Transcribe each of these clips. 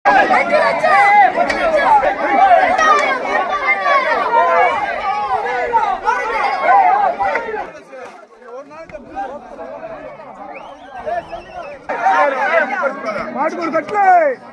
மாட்டுக்கு கட்டல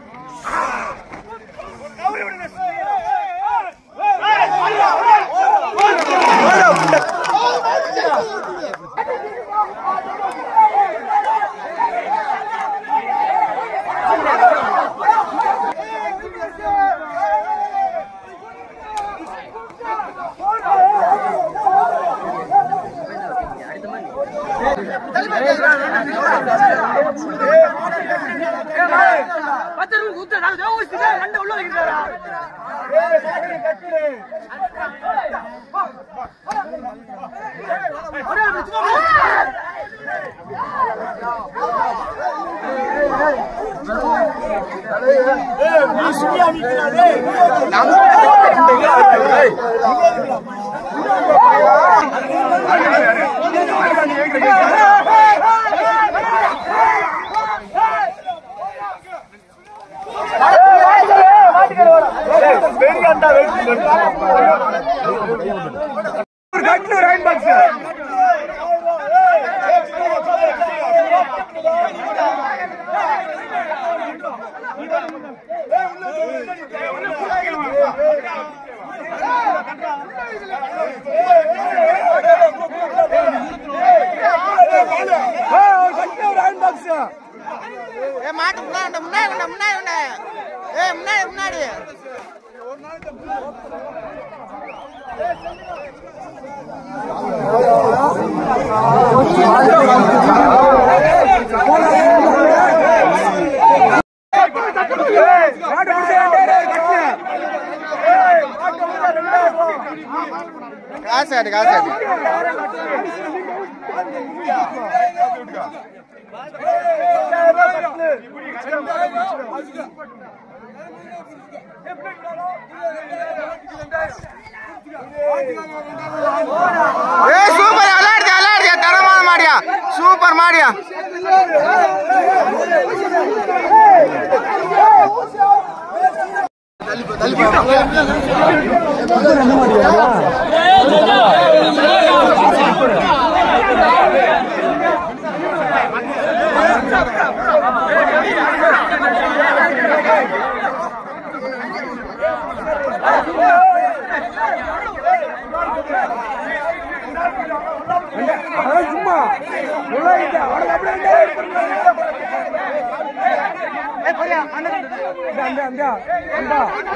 கட்டல ரைட் பாக்ஸ் கட்டல ரைட் பாக்ஸ் ஏ மாட்டு முன்னாடி முன்னாடி கொண்டா, முன்னாடி கொண்டா. ஏ முன்னாடி முன்னாடி மாட்டு கட்டல காசு ஆடு காசு ஆடு ஏ சூப்பர் விளையாடுது விளையாடுது தரமான மாடியா சூப்பர் மாடியா அதான் சும்மா உள்ள இல்ல அவனுக்கு அப்படியே அந்த அந்த அந்த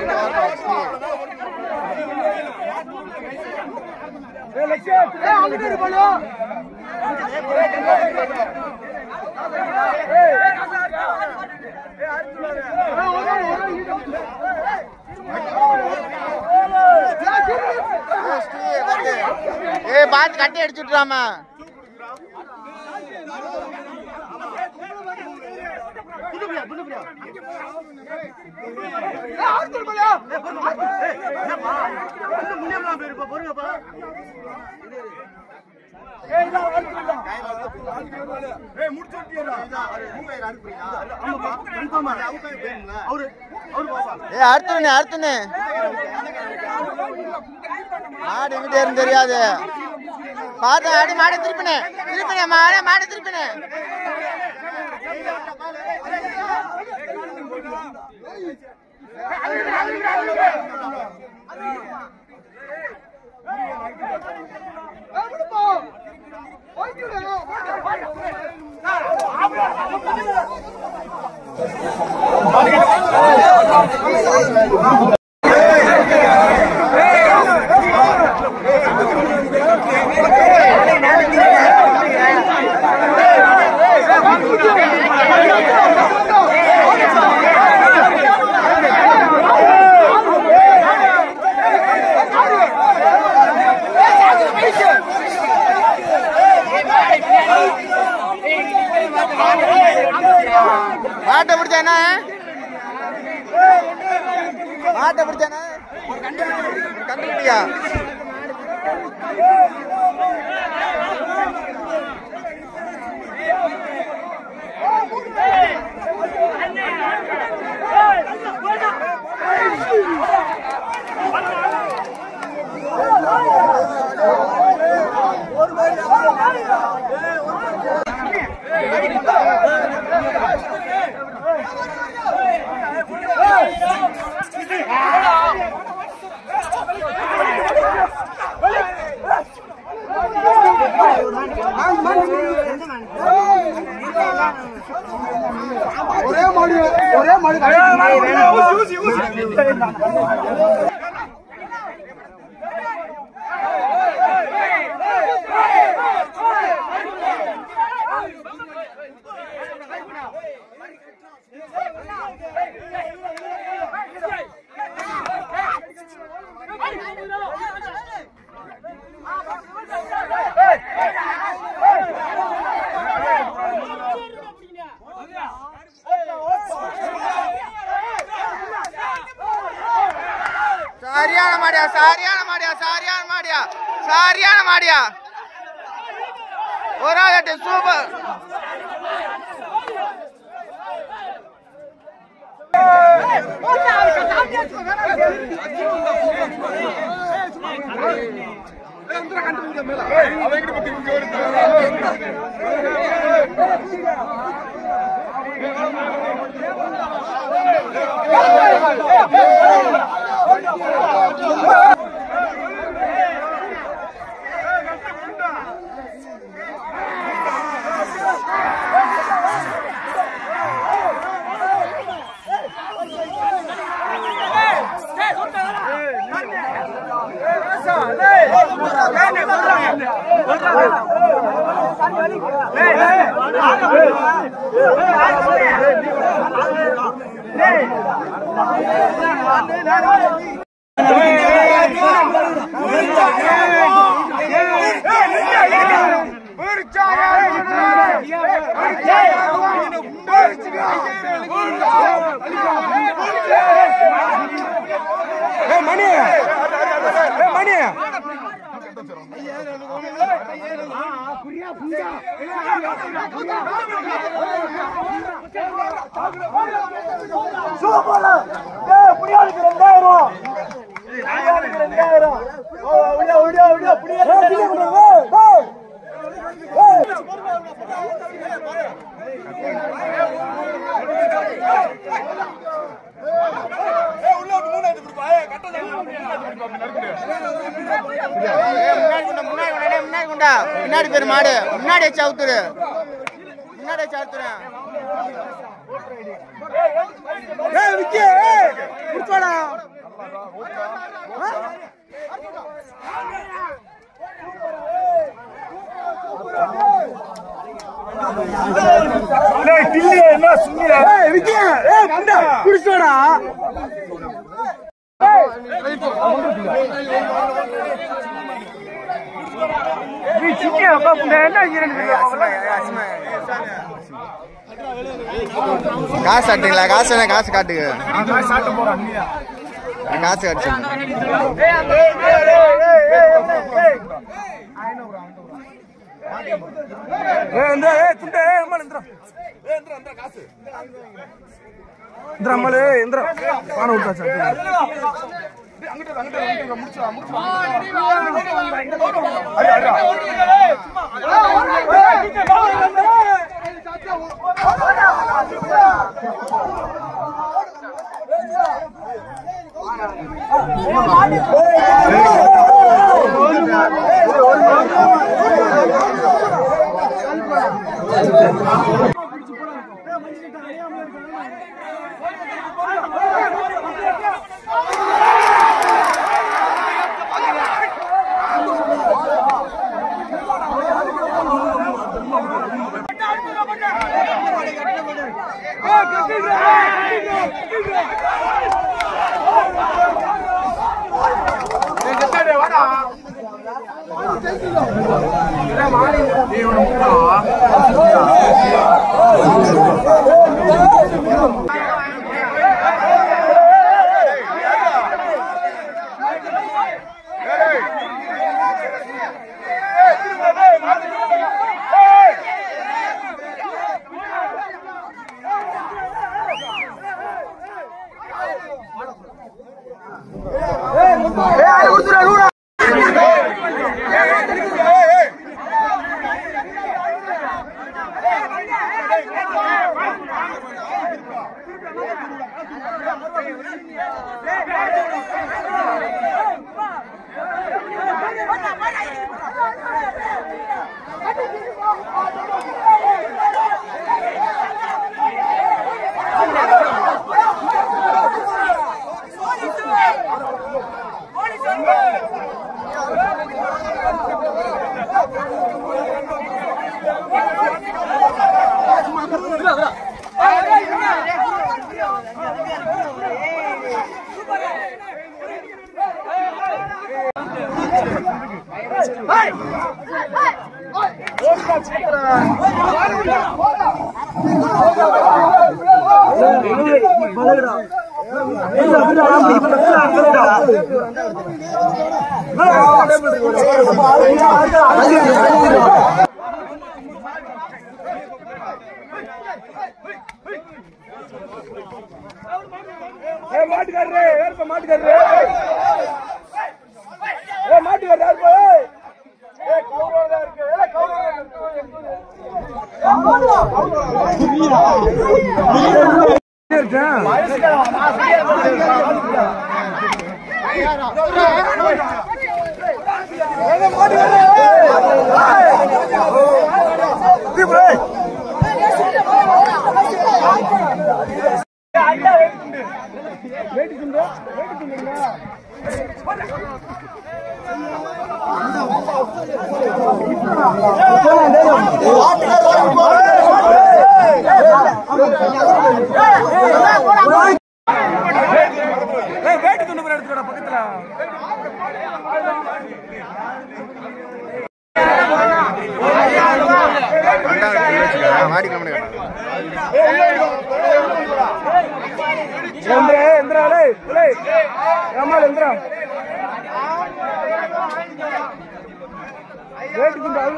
ஏ லட்சே ஏ அங்க இரு போலோ ஏ பாத்து கட்டி அடிச்சுட்றாமா ஏ அடுத்துனே அடுத்துனே மாடு எங்கிட்ட இருந்து தெரியாது பார்த்து அடி மாடு திருப்பினே திருப்பினே மாடு மாடு திருப்பினே மாட்டை பிடிச்ச என்ன மாட்டை பிடிச்ச என்ன கண்டுபிடியா ஏய் சரியான மாடியா சரியான மாடியா சரியான மாடியா சரியான மாடியா ஒரு ஆகட்டு சூப்பர் மணி மணி புரியாதுக்கு ரெண்டாயிரம் ரெண்டாயிரம் விடியா விடியா விடியா புரியாது முன்னாடி குண்டா முன்னாடி குண்டா டேய், முன்னாடி குண்டா பின்னாடி பேர் மாடு முன்னாடி வச்சு அவுத்துரு முன்னாடி வச்சு அவுத்துறேன் ஏய் விக்கி ஏய் புடிச்சோடா டேய் டில்லி என்ன சும்மியா ஏய் விக்கி ஏய் புண்டா புடிச்சோடா நீ சிக்கி அப்பா புண்டா என்ன காசு காட்டுங்களா காசு என்ன காசு காட்டுங்க சாப்பிட்டு போறான் நீயா நான் காசு காட்டு சொல்லுங்க ஏய் இந்த ஏய் துண்டே ஏய் அம்மா இந்திரா ஏய் இந்திரா இந்திரா காசு இந்திரா அம்மாளே இந்திரா பான விட்டாச்சா அங்கிட்ட அங்கிட்ட அங்கிட்ட முடிச்சா Hey! ஏ மாட்டுக்காரரே ஏற்ப மாட்டுக்காரரே ஏ மாட்டுக்காரரே ஏற்ப ஏ கவுரோட இருக்கு ஏ கவுரோட ஏய் வேட்டு துண்டு போற எடுத்துடா பக்கத்துல எந்திரா எந்திரா லே லே ரமால் எந்திரா வேட்டு துண்டு அது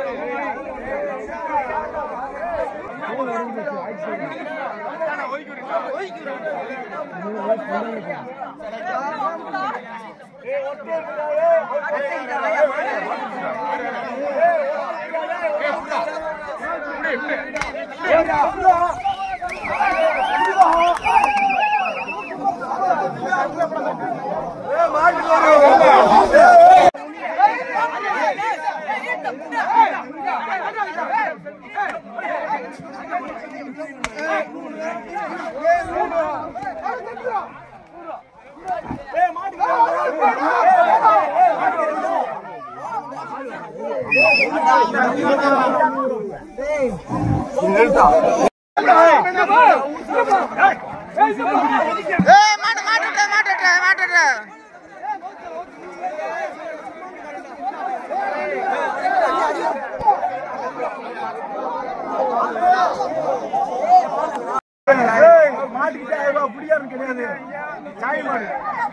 ஏய் மாட்டு மாட்டு மாட்டு மாட்டு மாட்டுக்கிட்டே ஆயிரம் ரூபாய் பிடிக்காது கிடையாது சாய் மாடு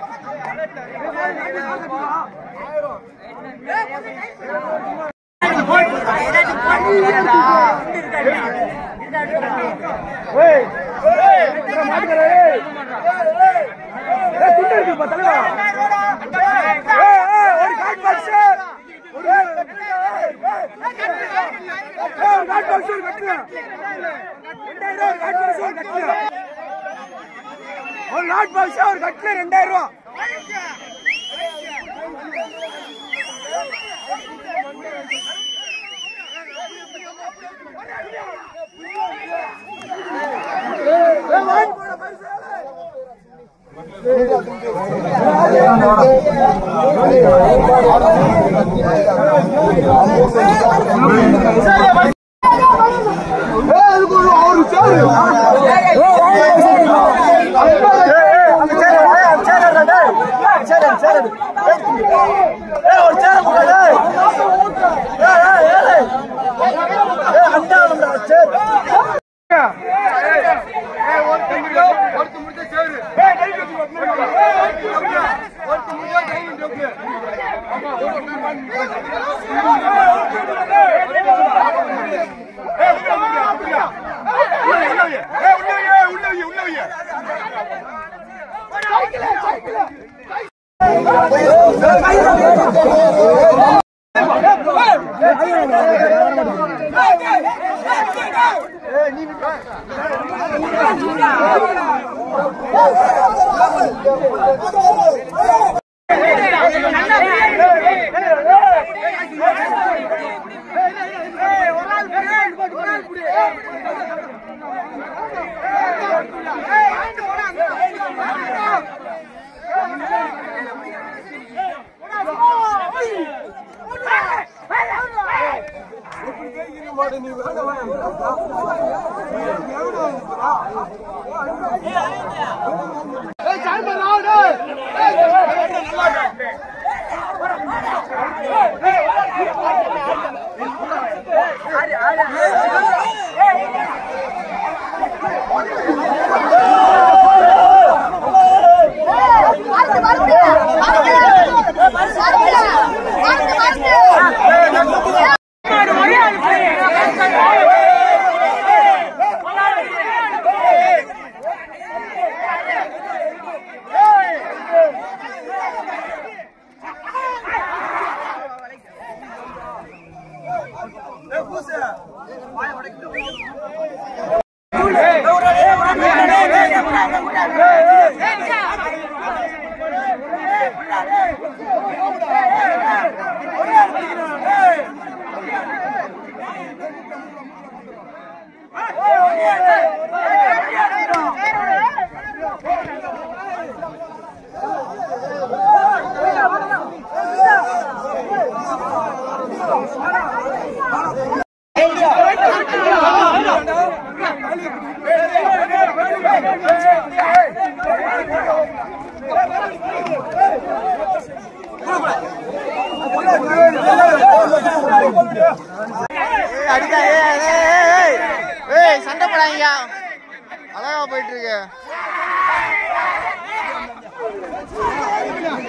ஏய், ஏய், இந்த மாட்டுக்காரே, ஏய். ஏய், துண்டு இருக்குப்பா, தலைவா. ஏய், ஏய், ஒரு காட் பாக்ஸ். ஒரு ஏய், ஏய், ஒரு காட் பாக்ஸ் ஒரு கட்டுங்க. ரெண்டாயிரம் ரூபாய் ஒரு காட் பாக்ஸ் ஒரு கட்டுங்க. ஒரு லாட் பாக்ஸ் ஒரு கட்டுல ரெண்டாயிரம் ரூபாய்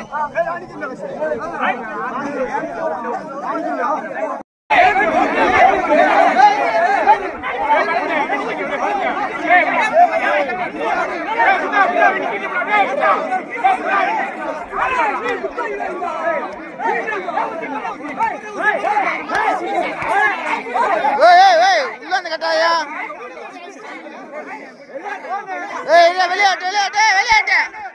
ஏய் ஏய் ஏய் உள்ள வந்து கட்டாயா ஏய் இல்ல விளையாட்டு விளையாட்டு விளையாட்டு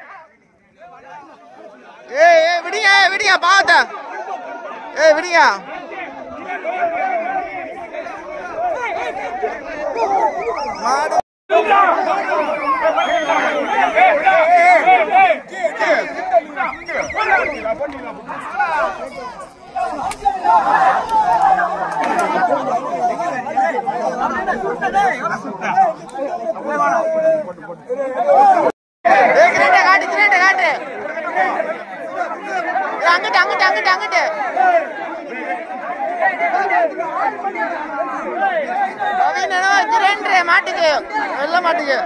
ஏய் ஏய் விடுங்க விடுங்க பாவத்த ஏய் விடுங்க மாடு ஏய் கிரேட்ட காட்டு கிரேட்ட காட்டு ஏய், அங்கிட்டு அங்கிட்டு அங்கிட்டு அங்கிட்டு கவின் என்னவோ கிரேண்ட்ரு மாட்டுக்கு வெள்ள மாட்டுக்கு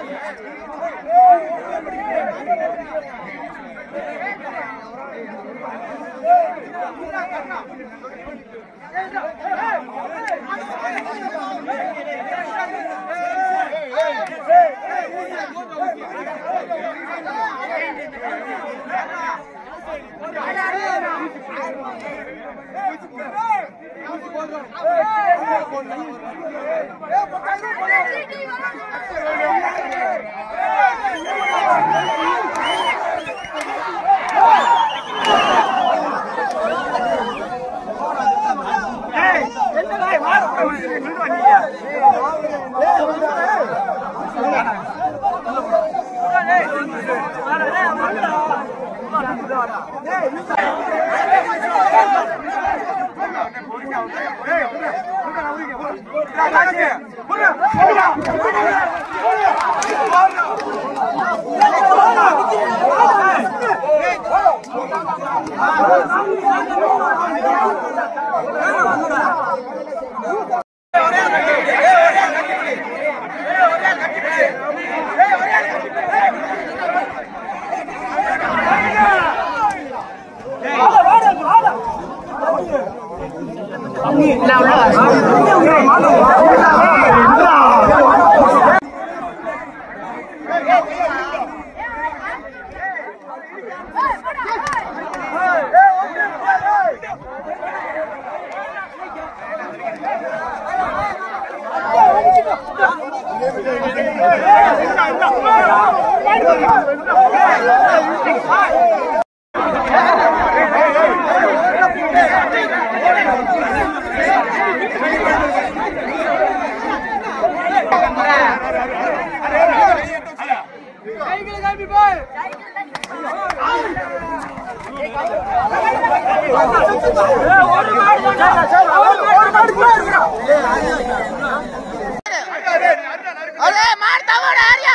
அரே மாடு தவறு ஆரியா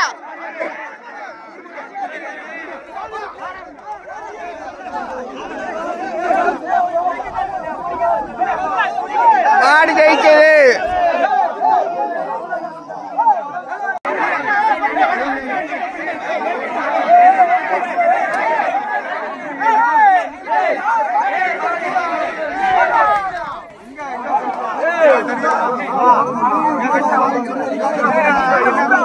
மாடு ஜெயிச்சது ஏய்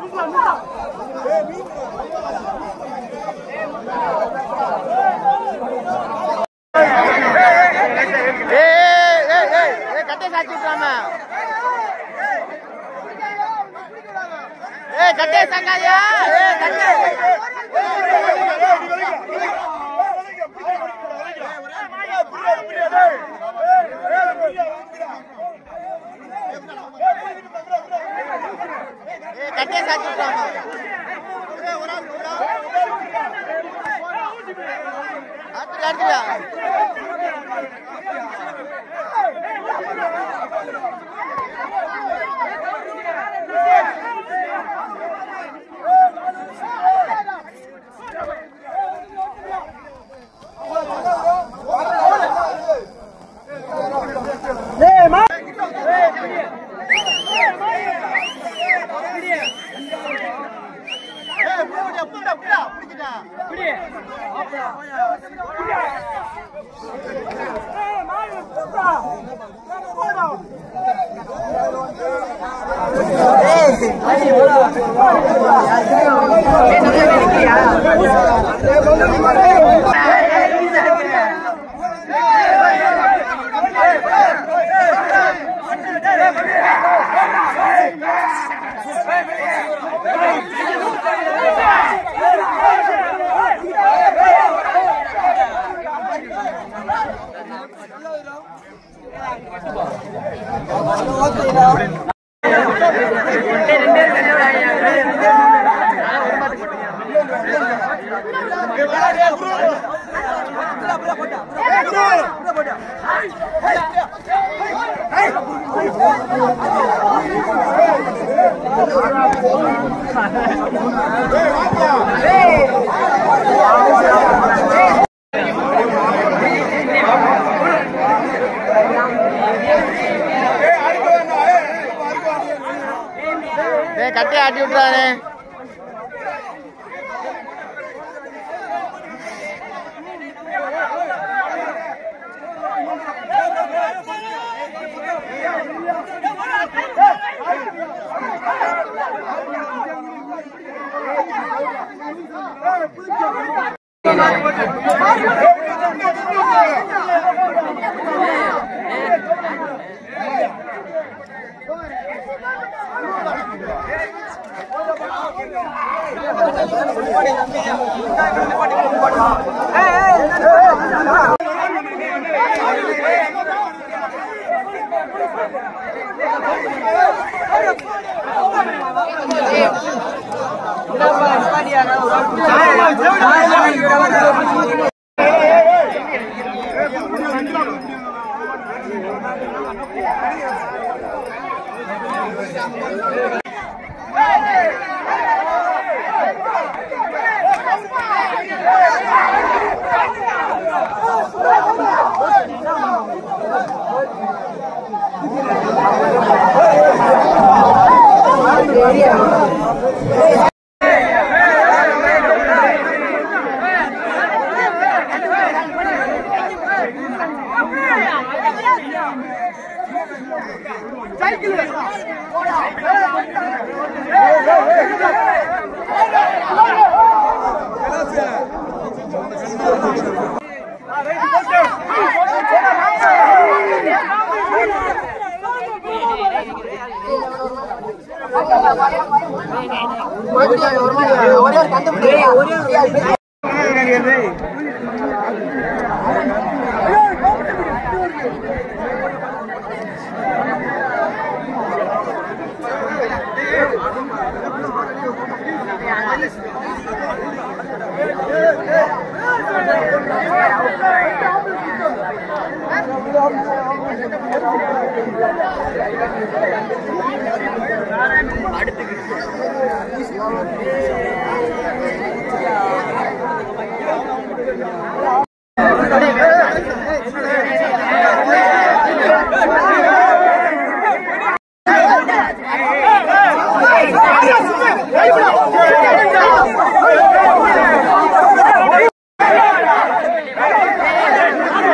ஏய், ஏய், ஏய், ஏய், ஏய், கட்டை சாத்தி விட்டுறாம. ஏய், கட்டையை சாக்காதயா? ஏய், கட்டை. ஏய், கட்டையை சாத்தி விட்டுறாம. அடுத்துடு, அடுத்துடு. டேய் கட்டையை ஆட்டி விட்டுறானே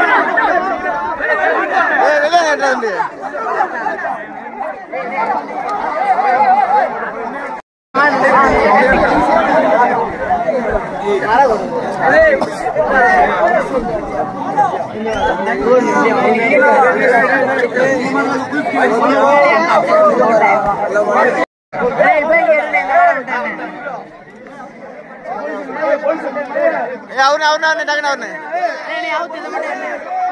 ஏய் வெளியே நேட்டா தம்பி ఏ అవును అవును అవును దగ్గర అవును